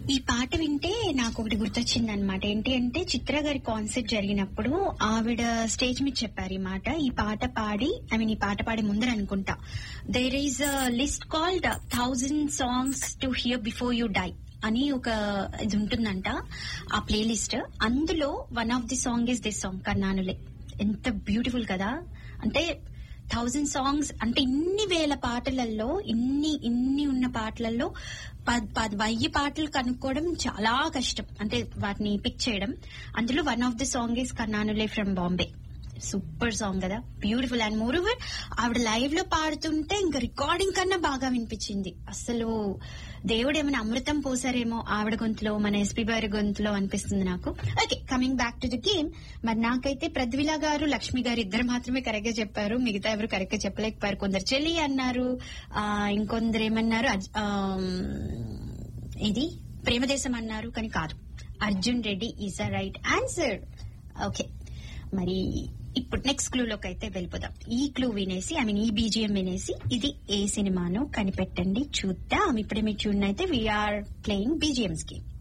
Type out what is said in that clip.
ఈ పాట వింటే నాకు ఒకటి గుర్తొచ్చింది అనమాట ఏంటి అంటే చిత్ర గారి కాన్సెప్ట్ జరిగినప్పుడు ఆవిడ స్టేజ్ మీద చెప్పారు ఈ మాట ఈ పాట పాడి ఐ మీన్ ఈ పాట పాడే ముందర అనుకుంటా there is a list called thousand songs to hear before you die అని ఒక ఇది ఉంటుందంట ఆ ప్లేలిస్ట్ అందులో one of the song is this song కర్ణానులే ఎంత బ్యూటిఫుల్ కదా అంటే థౌజండ్ సాంగ్స్ అంటే ఇన్ని వేల పాటలలో ఇన్ని ఇన్ని ఉన్న పాటలలో పద్ పద్ వెయ్యి పాటలు కనుక్కోవడం చాలా కష్టం అంటే వాటిని పిక్ చేయడం అందులో one of the song is కర్ణానులే ఫ్రమ్ బాంబే సూపర్ సాంగ్ కదా బ్యూటిఫుల్ అండ్ మోర్ ఓవర్ ఆవిడ లైవ్ లో పాడుతుంటే ఇంకా రికార్డింగ్ కన్నా బాగా వినిపించింది అసలు దేవుడు ఏమైనా అమృతం పోసారేమో ఆవిడ గొంతులో మన ఎస్పీ గారి గొంతులో అనిపిస్తుంది నాకు okay coming back to the game మరి నాకైతే ప్రద్విలా గారు లక్ష్మి గారు ఇద్దరు మాత్రమే కరెక్ట్ గా చెప్పారు మిగతా ఎవరు కరెక్ట్ గా చెప్పలేకపోయారు కొందరు చెల్లి అన్నారు ఆ, ఇంకొందరు ఏమన్నారు అజ్- ఆ, ఇది ప్రేమదేశం అన్నారు కానీ కాదు Arjun Reddy is a right answer okay మరి ఇప్పుడు నెక్స్ట్ క్లూ లోకి అయితే వెళ్ళిపోదాం ఈ క్లూ వినేసి ఐ మీన్ ఈ బీజిఎం వినేసి ఇది ఏ సినిమానో కనిపెట్టండి చూద్దాం ఇప్పుడే మీరు చూడనైతే వీఆర్ ప్లేయింగ్ బీజిఎంస్ గేమ్